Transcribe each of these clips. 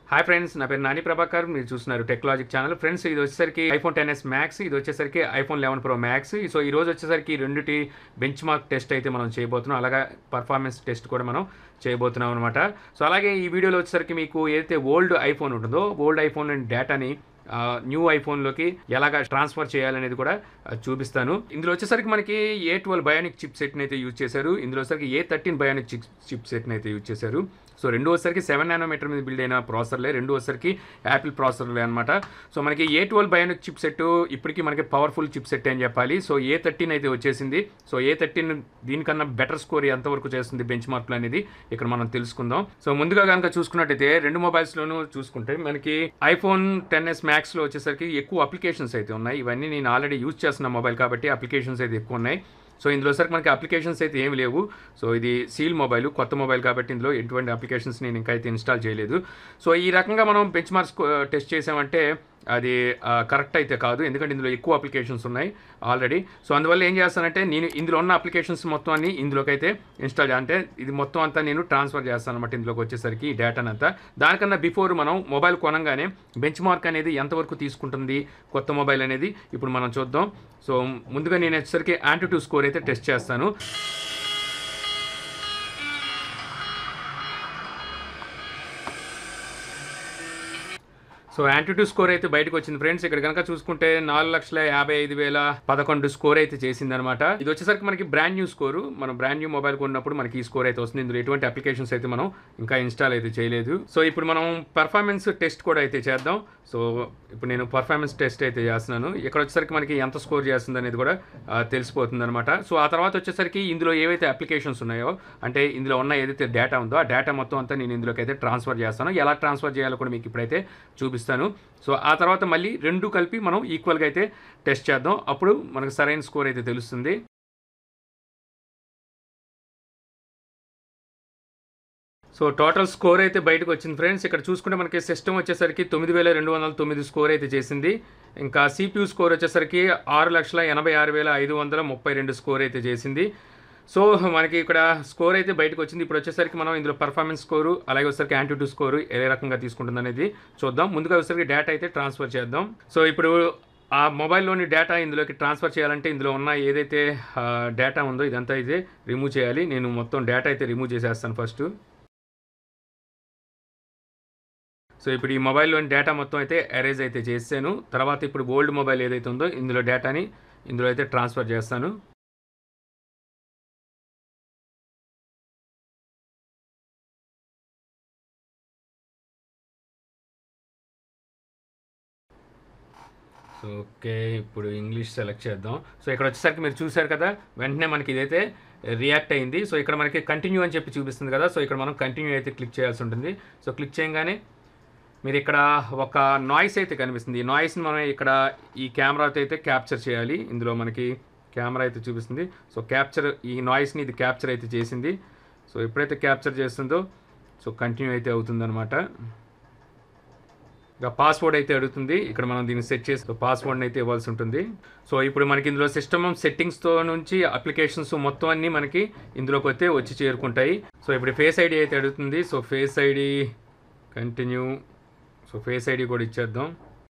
hi friends నా పేరు నాని ప్రభాకర్ మీరు చూస్తున్నారు టెక్నాలజిక్ ఛానల్ ఫ్రెండ్స్ ఇది వచ్చేసరికి ఐఫోన్ టెన్ ఎస్ మ్యాక్స్ ఇది వచ్చేసరికి iPhone eleven pro max so ఈ రోజు వచ్చేసరికి ఈ రెండుటి బెంచ్ మార్క్ టెస్ట్ అయితే మనం చేయబోతున్నాం అలాగే పర్ఫార్మెన్స్ టెస్ట్ కూడా మనం చేయబోతున్నాం అనమాట సో అలాగే ఈ వీడియోలో వచ్చేసరికి మీకు ఏదైతే ఓల్డ్ ఐఫోన్ ఉంటుందో ఓల్డ్ ఐఫోన్ డేటాని న్యూ ఐఫోన్లోకి ఎలాగా ట్రాన్స్ఫర్ చేయాలనేది కూడా ఆ, చూపిస్తాను ఇందులో వచ్చేసరికి మనకి ఏ ట్వెల్వ్ బయానిక్ చిప్ సెట్ని అయితే యూజ్ చేశారు ఇందులో వచ్చేసరికి A thirteen bionic chip chip సెట్ని అయితే యూజ్ చేశారు సో రెండు వచ్చేసరికి సెవెన్ నానోమీటర్ మీద బిల్డ్ అయిన ప్రాసెసర్లే రెండు వచ్చేసరికి యాపిల్ ప్రాసెసర్లే అనమాట సో మనకి A twelve bionic chip set ఇప్పటికీ మనకి పవర్ఫుల్ చిప్ సెట్ అని చెప్పాలి సో ఏ థర్టీన్ అయితే వచ్చేసింది సో ఏ థర్టీన్ దీనికన్నా బెటర్ స్కోర్ ఎంతవరకు చేస్తుంది బెంచ్ మార్క్లు అనేది ఇక్కడ మనం తెలుసుకుందాం సో ముందుగా కనుక చూసుకున్నట్టయితే రెండు మొబైల్స్లోనూ చూసుకుంటే మనకి ఐఫోన్ టెన్ ఎస్ మ్యాక్స్లో వచ్చేసరికి ఎక్కువ అప్లికేషన్స్ అయితే ఉన్నాయి ఇవన్నీ నేను ఆల్రెడీ యూజ్ చేస్తున్న మొబైల్ కాబట్టి అప్లికేషన్స్ అయితే ఎక్కువ ఉన్నాయి సో ఇందులో సరికి మనకి అప్లికేషన్స్ అయితే ఏమి లేవు సో ఇది సీల్ మొబైల్ కొత్త మొబైల్ కాబట్టి ఇందులో ఎటువంటి అప్లికేషన్స్ నేను ఇంకా అయితే ఇన్స్టాల్ చేయలేదు సో ఈ రకంగా మనం బెంచ్ మార్క్స్ టెస్ట్ చేసామంటే అది కరెక్ట్ అయితే కాదు ఎందుకంటే ఇందులో ఎక్కువ అప్లికేషన్స్ ఉన్నాయి ఆల్రెడీ సో అందువల్ల ఏం చేస్తానంటే నేను ఇందులో ఉన్న అప్లికేషన్స్ మొత్తం అన్ని ఇందులోకి అయితే ఇన్స్టాల్ అంటే ఇది మొత్తం అంతా నేను ట్రాన్స్ఫర్ చేస్తాను అనమాట ఇందులోకి వచ్చేసరికి ఈ డేటాను అంతా దానికన్నా బిఫోర్ మనం మొబైల్ కొనంగానే బెంచ్ మార్క్ అనేది ఎంతవరకు తీసుకుంటుంది కొత్త మొబైల్ అనేది ఇప్పుడు మనం చూద్దాం సో ముందుగా నేను వచ్చేసరికి యాంటీ స్కోర్ అయితే టెస్ట్ చేస్తాను సో యాంటీటూ స్కోర్ అయితే బయటకు వచ్చింది ఫ్రెండ్స్ ఇక్కడ కనుక చూసుకుంటే నాలుగు లక్షల యాభై ఐదు వేల పదకొండు స్కోర్ అయితే చేసింది అనమాట ఇది వచ్చేసరికి మనకి బ్రాండ్ న్యూ స్కోరు మనం బ్రాండ్ న్యూ మొబైల్ కొన్నప్పుడు మనకి ఈ స్కోర్ అయితే వస్తుంది ఇందులో ఎటువంటి అప్లికేషన్స్ అయితే మనం ఇంకా ఇన్స్టాల్ అయితే చేయలేదు సో ఇప్పుడు మనం పర్ఫార్మెన్స్ టెస్ట్ కూడా అయితే చేద్దాం సో ఇప్పుడు నేను పర్ఫార్మెన్స్ టెస్ట్ అయితే చేస్తున్నాను ఇక్కడ వచ్చేసరికి మనకి ఎంత స్కోర్ చేస్తుంది అనేది కూడా ఆ, తెలిసిపోతుంది అనమాట సో ఆ తర్వాత వచ్చేసరికి ఇందులో ఏవైతే అప్లికేషన్స్ ఉన్నాయో అంటే ఇందులో ఉన్న ఏదైతే డేటా ఉందో ఆ డేటా మొత్తం అంతా నేను ఇందులోకి అయితే ట్రాన్స్ఫర్ చేస్తాను ఎలా ట్రాన్స్ఫర్ చేయాలో కూడా మీకు ఇప్పుడైతే చూపిస్తాను సో ఆ తర్వాత మళ్ళీ రెండు కలిపి మనం ఈక్వల్గా అయితే టెస్ట్ చేద్దాం అప్పుడు మనకు సరైన స్కోర్ అయితే తెలుస్తుంది సో టోటల్ స్కోర్ అయితే బయటకు వచ్చింది ఫ్రెండ్స్ ఇక్కడ చూసుకుంటే మనకి సిస్టమ్ వచ్చేసరికి తొమ్మిది వేల రెండు వందల తొమ్మిది స్కోర్ అయితే చేసింది ఇంకా సిపియూ స్కోర్ వచ్చేసరికి ఆరు లక్షల ఎనభై ఆరు వేల ఐదు వందల ముప్పై రెండు స్కోర్ అయితే చేసింది సో మనకి ఇక్కడ స్కోర్ అయితే బయటకు వచ్చింది ఇప్పుడు వచ్చేసరికి మనం ఇందులో పర్ఫార్మెన్స్ స్కోరు అలాగే వచ్చేసరికి యాంటీ స్కోరు ఏ రకంగా తీసుకుంటుంది అనేది చూద్దాం ముందుగా వచ్చేసరికి డేటా అయితే ట్రాన్స్ఫర్ చేద్దాం సో ఇప్పుడు ఆ మొబైల్లోని డేటా ఇందులోకి ట్రాన్స్ఫర్ చేయాలంటే ఇందులో ఉన్న ఏదైతే డేటా ఉందో ఇదంతా అయితే రిమూవ్ చేయాలి నేను మొత్తం డేటా అయితే రిమూవ్ చేసేస్తాను ఫస్ట్ సో ఇప్పుడు ఈ మొబైల్లోని డేటా మొత్తం అయితే అరేజ్ అయితే చేసాను తర్వాత ఇప్పుడు ఓల్డ్ మొబైల్ ఏదైతే ఉందో ఇందులో డేటాని ఇందులో అయితే ట్రాన్స్ఫర్ చేస్తాను సో ఓకే ఇప్పుడు ఇంగ్లీష్ సెలెక్ట్ చేద్దాం సో ఇక్కడ వచ్చేసరికి మీరు చూశారు కదా వెంటనే మనకి ఇదైతే రియాక్ట్ అయింది సో ఇక్కడ మనకి కంటిన్యూ అని చెప్పి చూపిస్తుంది కదా సో ఇక్కడ మనం కంటిన్యూ అయితే క్లిక్ చేయాల్సి ఉంటుంది సో క్లిక్ చేయగానే మీరు ఇక్కడ ఒక నాయిస్ అయితే కనిపిస్తుంది ఈ నాయిస్ని మనం ఇక్కడ ఈ కెమెరాతో అయితే క్యాప్చర్ చేయాలి ఇందులో మనకి కెమెరా అయితే చూపిస్తుంది సో క్యాప్చర్ ఈ నాయిస్ని ఇది క్యాప్చర్ అయితే చేసింది సో ఎప్పుడైతే క్యాప్చర్ చేస్తుందో సో కంటిన్యూ అయితే అవుతుందన్నమాట ఇక పాస్వర్డ్ అయితే అడుగుతుంది ఇక్కడ మనం దీన్ని సెట్ చేసి పాస్వర్డ్ని అయితే ఇవ్వాల్సి ఉంటుంది సో ఇప్పుడు మనకి ఇందులో సిస్టమ్ సెట్టింగ్స్తో నుంచి అప్లికేషన్స్ మొత్తం అన్నీ మనకి ఇందులోకి అయితే వచ్చి చేరుకుంటాయి సో ఇప్పుడు ఫేస్ ఐడి అయితే అడుగుతుంది so face ID continue so face ID కూడా ఇచ్చేద్దాం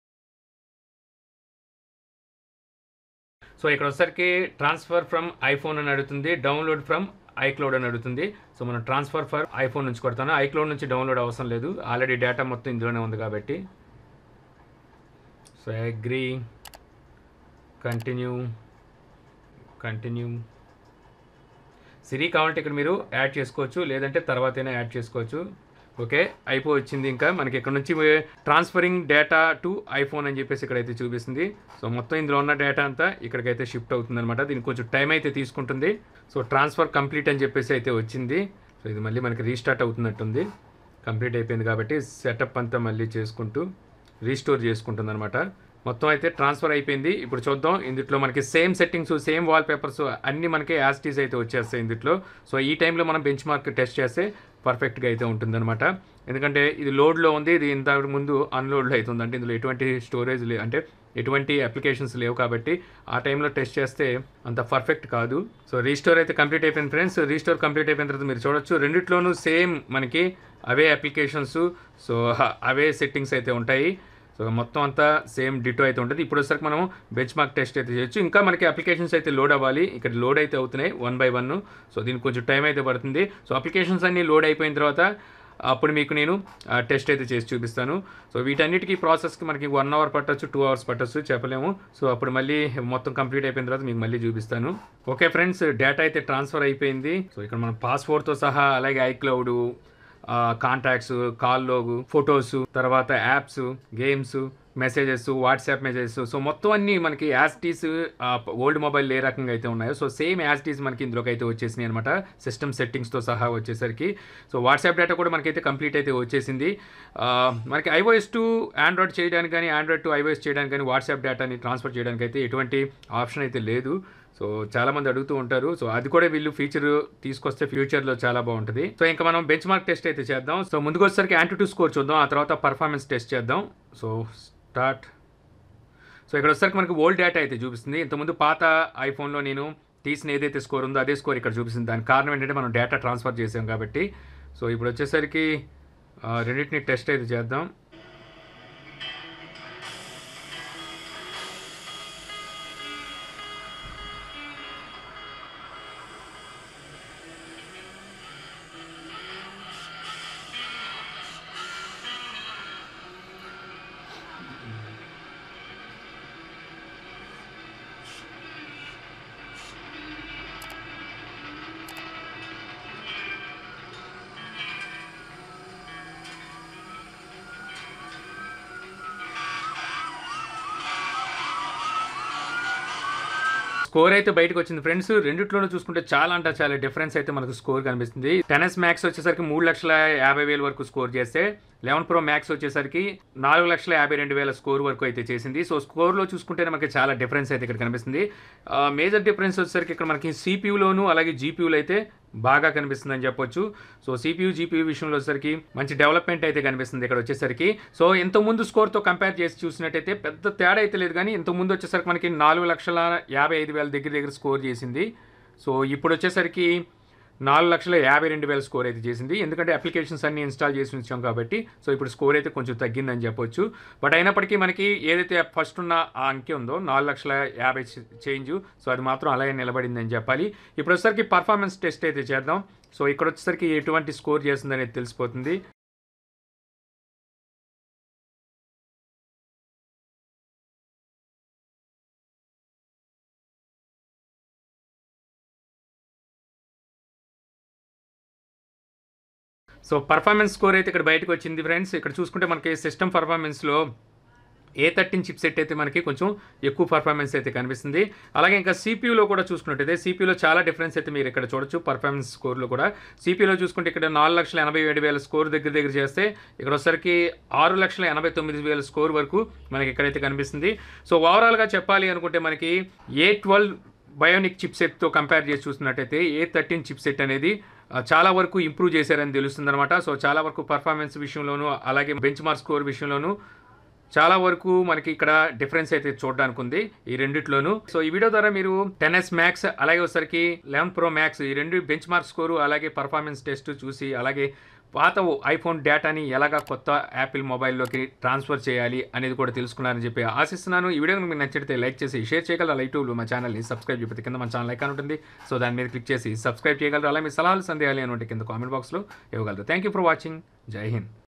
సో ఇక్కడ వచ్చేసరికి ట్రాన్స్ఫర్ ఫ్రమ్ ఐఫోన్ అని అడుగుతుంది డౌన్లోడ్ ఫ్రమ్ ఐక్లౌడ్ అని అడుగుతుంది సో మనం ట్రాన్స్ఫర్ ఫర్ ఐఫోన్ నుంచి కొడతాను ఐక్లౌడ్ నుంచి డౌన్లోడ్ అవసరం లేదు ఆల్రెడీ డేటా మొత్తం ఇందులోనే ఉంది కాబట్టి so agree continue continue Siri కావాలంటే ఇక్కడ మీరు యాడ్ చేసుకోవచ్చు లేదంటే తర్వాతైనా యాడ్ చేసుకోవచ్చు ఓకే అయిపో వచ్చింది ఇంకా మనకి ఇక్కడ నుంచి ట్రాన్స్ఫరింగ్ డేటా టు ఐఫోన్ అని చెప్పేసి ఇక్కడైతే చూపిస్తుంది సో మొత్తం ఇందులో ఉన్న డేటా అంతా ఇక్కడికైతే షిఫ్ట్ అవుతుంది అనమాట దీనికి కొంచెం టైం అయితే తీసుకుంటుంది సో ట్రాన్స్ఫర్ కంప్లీట్ అని చెప్పేసి అయితే వచ్చింది సో ఇది మళ్ళీ మనకి రీస్టార్ట్ అవుతున్నట్టుంది కంప్లీట్ అయిపోయింది కాబట్టి సెటప్ అంతా మళ్ళీ చేసుకుంటూ రీస్టోర్ చేసుకుంటుంది అనమాట మొత్తం అయితే ట్రాన్స్ఫర్ అయిపోయింది ఇప్పుడు చూద్దాం ఇందులో మనకి same settings same wallpapers అన్నీ మనకి యాస్టీస్ అయితే వచ్చేస్తాయి ఇందులో సో ఈ టైంలో మనం బెంచ్ మార్క్ టెస్ట్ చేస్తే పర్ఫెక్ట్గా అయితే ఉంటుందన్నమాట ఎందుకంటే ఇది లోడ్లో ఉంది ఇది ఇంత ముందు అన్లోడ్లో అవుతుంది అంటే ఇందులో ఎటువంటి స్టోరేజ్ లే అంటే ఎటువంటి అప్లికేషన్స్ లేవు కాబట్టి ఆ టైంలో టెస్ట్ చేస్తే అంత పర్ఫెక్ట్ కాదు సో రీస్టోర్ అయితే కంప్లీట్ అయిపోయింది ఫ్రెండ్స్ రీస్టోర్ కంప్లీట్ అయిపోయిన తర్వాత మీరు చూడొచ్చు రెండిట్లోనూ సేమ్ మనకి అవే అప్లికేషన్స్ సో అవే సెట్టింగ్స్ అయితే ఉంటాయి సో మొత్తం అంతా సేమ్ డిటో అయితే ఉంటుంది ఇప్పుడు వచ్చేసరికి మనం బెంచ్ మార్క్ టెస్ట్ అయితే చేయొచ్చు ఇంకా మనకి అప్లికేషన్స్ అయితే లోడ్ అవ్వాలి ఇక్కడ లోడ్ అయితే అవుతున్నాయి వన్ బై వన్ సో దీనికి కొంచెం టైం అయితే పడుతుంది సో అప్లికేషన్స్ అన్నీ లోడ్ అయిపోయిన తర్వాత అప్పుడు మీకు నేను టెస్ట్ అయితే చేసి చూపిస్తాను సో వీటన్నిటికీ ప్రాసెస్కి మనకి వన్ అవర్ పట్టొచ్చు టూ అవర్స్ పట్టొచ్చు చెప్పలేము సో అప్పుడు మళ్ళీ మొత్తం కంప్లీట్ అయిపోయిన తర్వాత మీకు మళ్ళీ చూపిస్తాను ఓకే ఫ్రెండ్స్ డేటా అయితే ట్రాన్స్ఫర్ అయిపోయింది సో ఇక్కడ మన పాస్పోర్ట్తో సహా అలాగే iCloud contacts call log photos తర్వాత apps games messages WhatsApp messages so మొత్తం అన్ని మనకి యాస్టీస్ ఓల్డ్ మొబైల్ ఏ రకంగా అయితే ఉన్నాయో సో సేమ్ యాస్టీస్ మనకి ఇందులోకి అయితే వచ్చేసినాయి అనమాట సిస్టమ్ సెట్టింగ్స్తో సహా వచ్చేసరికి సో వాట్సాప్ డేటా కూడా మనకైతే కంప్లీట్ అయితే వచ్చేసింది ఆ, మనకి ఐఓఎస్ టు ఆండ్రాయిడ్ చేయడానికి కానీ ఆండ్రాయిడ్ టు ఐఓఎస్ చేయడానికి కానీ వాట్సాప్ డేటాని ట్రాన్స్ఫర్ చేయడానికి అయితే ఎటువంటి ఆప్షన్ అయితే లేదు సో చాలా మంది అడుగుతూ ఉంటారు సో అది కూడా వీళ్ళు ఫీచర్ తీసుకొస్తే ఫ్యూచర్ లో చాలా బాగుంటుంది సో ఇంకా మనం బెంచ్ మార్క్ టెస్ట్ అయితే చేద్దాం సో ముందుకు వచ్చేసరికి యాంటీ టూ స్కోర్ చూద్దాం ఆ తర్వాత పర్ఫార్మెన్స్ టెస్ట్ చేద్దాం సో స్టార్ట్ సో ఇక్కడ వచ్చేసరికి మనకి ఓల్డ్ డేటా అయితే చూపిస్తుంది ఇంతకుముందు పాత ఐఫోన్లో నేను తీసిన ఏదైతే స్కోర్ ఉందో అదే స్కోర్ ఇక్కడ చూపిస్తుంది దానికి కారణం ఏంటంటే మనం డేటా ట్రాన్స్ఫర్ చేసాం కాబట్టి సో ఇప్పుడు వచ్చేసరికి ఆ, రెండింటిని టెస్ట్ అయితే చేద్దాం స్కోర్ అయితే బయటకు వచ్చింది ఫ్రెండ్స్ రెండిట్లోనూ చూసుకుంటే చాలా అంటే చాలా డిఫరెన్స్ అయితే మనకు స్కోర్ కనిపిస్తుంది టెన్ఎస్ మ్యాక్స్ వచ్చేసరికి మూడు లక్షల యాభై వేల వరకు స్కోర్ చేస్తే లెవెన్ ప్రో మ్యాక్స్ వచ్చేసరికి నాలుగు లక్షల యాభై రెండు వేల స్కోర్ వరకు అయితే చేసింది సో స్కోర్లో చూసుకుంటేనే మనకి చాలా డిఫరెన్స్ అయితే ఇక్కడ కనిపిస్తుంది మేజర్ డిఫరెన్స్ వచ్చేసరికి ఇక్కడ మనకి సిపియూలోను అలాగే జీపీయూలో అయితే బాగా కనిపిస్తుంది అని చెప్పొచ్చు సో సిపియూ జీపీయూ విషయంలో వచ్చేసరికి మంచి డెవలప్మెంట్ అయితే కనిపిస్తుంది ఇక్కడ వచ్చేసరికి సో ఇంతకుముందు స్కోర్తో కంపేర్ చేసి చూసినట్టయితే పెద్ద తేడా అయితే లేదు కానీ ఇంతకుముందు వచ్చేసరికి మనకి నాలుగు లక్షల యాభై ఐదు వేల దగ్గర దగ్గర స్కోర్ చేసింది సో ఇప్పుడు వచ్చేసరికి నాలుగు లక్షల యాభై రెండు వేల స్కోర్ అయితే చేసింది ఎందుకంటే అప్లికేషన్స్ అన్ని ఇన్స్టాల్ చేసి ఉంచాం కాబట్టి సో ఇప్పుడు స్కోర్ అయితే కొంచెం తగ్గిందని చెప్పొచ్చు బట్ అయినప్పటికీ మనకి ఏదైతే ఫస్ట్ ఉన్న ఆ అంకె ఉందో నాలుగు లక్షల యాభై చేంజ్ సో అది మాత్రం అలాగే నిలబడిందని చెప్పాలి ఇప్పుడు వచ్చేసరికి పర్ఫార్మెన్స్ టెస్ట్ అయితే చేద్దాం సో ఇక్కడ వచ్చేసరికి ఎటువంటి స్కోర్ చేస్తుందనేది తెలిసిపోతుంది సో పర్ఫార్మెన్స్ స్కోర్ అయితే ఇక్కడ బయటకు వచ్చింది ఫ్రెండ్స్ ఇక్కడ చూసుకుంటే మనకి సిస్టమ్ పర్ఫార్మెన్స్లో ఏ థర్టీన్ చిప్ సెట్ అయితే మనకి కొంచెం ఎక్కువ పర్ఫార్మెన్స్ అయితే కనిపిస్తుంది అలాగే ఇంకా సిపియూలో కూడా చూసుకున్నట్టయితే సిపియూలో చాలా డిఫరెన్స్ అయితే మీరు ఇక్కడ చూడొచ్చు పర్ఫార్మెన్స్ స్కోర్లో కూడా సిపియూలో చూసుకుంటే ఇక్కడ నాలుగు లక్షల ఎనభై ఏడు వేల స్కోర్ దగ్గర దగ్గర చేస్తే ఇక్కడ వచ్చరికి ఆరు లక్షల ఎనభై తొమ్మిది వేల స్కోర్ వరకు మనకి ఇక్కడైతే కనిపిస్తుంది సో ఓవరాల్గా చెప్పాలి అనుకుంటే మనకి ఏ ట్వెల్వ్ బయోనిక్ చిప్ సెట్తో కంపేర్ చేసి చూసినట్టయితే ఏ థర్టీన్ చిప్ సెట్ అనేది ఆ, చాలా వరకు ఇంప్రూవ్ చేశారని తెలుస్తుంది అనమాట సో చాలా వరకు పర్ఫార్మెన్స్ విషయంలోనూ అలాగే బెంచ్ మార్క్ స్కోర్ విషయంలోనూ చాలా వరకు మనకి ఇక్కడ డిఫరెన్స్ అయితే చూడడానికి ఉంది ఈ రెండిట్లోనూ సో ఈ వీడియో ద్వారా మీరు టెన్ ఎస్ మ్యాక్స్ అలాగే ఒకసారికి లెవెన్ ప్రో మ్యాక్స్ ఈ రెండు బెంచ్ మార్క్ స్కోరు అలాగే పర్ఫార్మెన్స్ టెస్ట్ చూసి అలాగే పాత ఐఫోన్ డేటాని ఎలాగా కొత్త యాపిల్ మొబైల్లోకి ట్రాన్స్ఫర్ చేయాలి అనేది కూడా తెలుసుకున్నారని చెప్పి ఆశిస్తున్నాను ఈ వీడియో మీకు నచ్చితే లైక్ చేసి షేర్ చేయగలరు లైక్ యూట్యూబ్లో మా ఛానల్ని సబ్స్క్రైబ్ చేయకపోతే కింద మన ఛానల్ ఐకాన్ ఉంటుంది సో దాని మీద క్లిక్ చేసి సబ్స్క్రైబ్ చేయగలరు అలాగే మీ సలహాలు సందేహాలు అని ఉంటే కింద కామెంట్ బాక్స్లో ఇవ్వగలరు థ్యాంక్ యూ ఫర్ వాచింగ్ జై హింద్